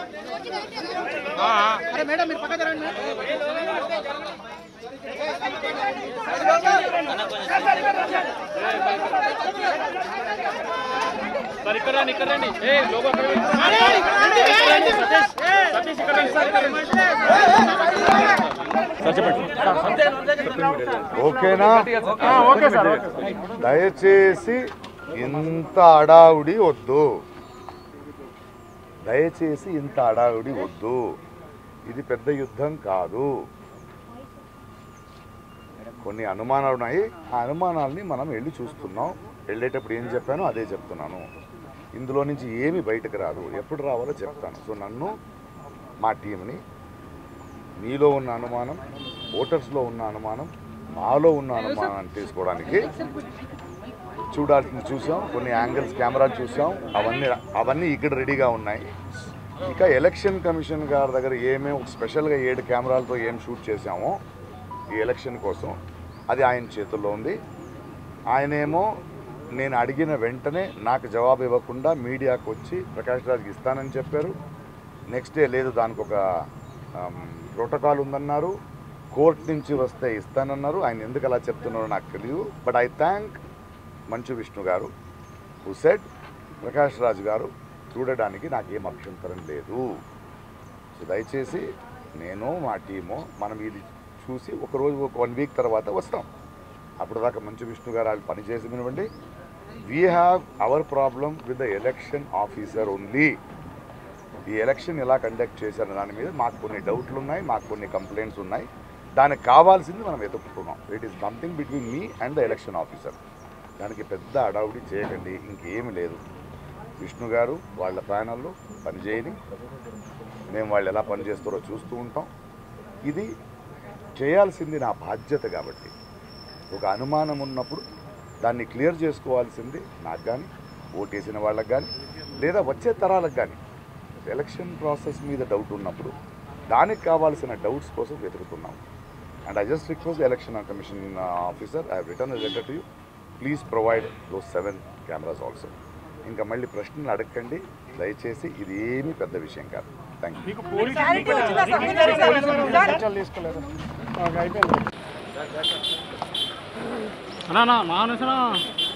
అరే మేడం మీరు పక్క జరగండి మేడం. సార్ ఇక్కడ రండి ఇక్కడ రండి ఏ లోగో అక్కడ పెట్టుకోండి. ఇక్కడ రండి, సతీష్ సతీష్ ఇక్కడ రండి సార్ ఇక్కడ రండి సార్ చెప్పండి ఓకేనా ఓకే సార్ దయచేసి ఇంత అడావుడి వద్దు దయచేసి ఇంత అడావుడి వద్దు ఇది పెద్ద యుద్ధం కాదు కొన్ని అనుమానాలు ఉన్నాయి ఆ అనుమానాలని మనం వెళ్ళి చూస్తున్నాం వెళ్ళేటప్పుడు ఏం చెప్పానో అదే చెప్తున్నాను ఇందులో నుంచి ఏమి బయటకు రాదు ఎప్పుడు రావాలో చెప్తాను సో నన్ను మా టీంని మీలో ఉన్న అనుమానం ఓటర్స్లో ఉన్న అనుమానం మాలో ఉన్న అనుమానాన్ని తీసుకోవడానికి చూడాల్సింది చూసాం కొన్ని యాంగిల్స్ కెమెరాలు చూసాం అవన్నీ అవన్నీ ఇక్కడ రెడీగా ఉన్నాయి ఇక ఎలక్షన్ కమిషన్ గారి దగ్గర ఏమేమి స్పెషల్గా ఏడు కెమెరాలతో ఏం షూట్ చేశామో ఈ ఎలక్షన్ కోసం అది ఆయన చేతుల్లో ఉంది ఆయనేమో నేను అడిగిన వెంటనే నాకు జవాబు ఇవ్వకుండా మీడియాకు వచ్చి ప్రకాష్ రాజ్కి ఇస్తానని చెప్పారు నెక్స్ట్ డే లేదు దానికి ఒక ప్రోటోకాల్ ఉందన్నారు కోర్టు నుంచి వస్తే ఇస్తానన్నారు ఆయన ఎందుకు అలా చెప్తున్నారో నాకు తెలియదు బట్ ఐ థ్యాంక్ మంచు విష్ణు గారు హు సెడ్ ప్రకాష్ రాజు గారు చూడడానికి నాకు ఏం అభ్యంతరం లేదు సో దయచేసి నేను మా టీము మనం ఇది చూసి ఒక రోజు ఒక వన్ వీక్ తర్వాత వస్తాం అప్పుడు దాకా మంచు విష్ణు గారు వాళ్ళు పని చేసి వినివ్వండి we have our problem with the election officer only ఈ ఎలక్షన్ ఎలా కండక్ట్ చేశారు దాని మీద మాకు కొన్ని డౌట్లు ఉన్నాయి మాకు కొన్ని కంప్లైంట్స్ ఉన్నాయి దానికి కావాల్సింది మనం వెతుక్కున్నాం it is something between me and the election officer దానికి పెద్ద అడావుడి చేయకండి ఇంకేమీ లేదు విష్ణు గారు వాళ్ళ ప్యానల్లో పనిచేయని మేము వాళ్ళు ఎలా పనిచేస్తారో చూస్తూ ఉంటాం ఇది చేయాల్సింది నా బాధ్యత కాబట్టి ఒక అనుమానం ఉన్నప్పుడు దాన్ని క్లియర్ చేసుకోవాల్సింది నాకు కానీ ఓటేసిన వాళ్ళకి కానీ లేదా వచ్చే తరాలకు కానీ ఎలక్షన్ ప్రాసెస్ మీద డౌట్ ఉన్నప్పుడు దానికి కావాల్సిన డౌట్స్ కోసం వెతుకుతున్నాం and I just request election commission officer I return letter to you please provide those seven cameras also ఇంకా మళ్ళీ ప్రశ్నలు అడగండి దయచేసి ఇది ఏమీ పెద్ద విషయం కాదు థ్యాంక్ యూ అన్నా నా మా అనుసరా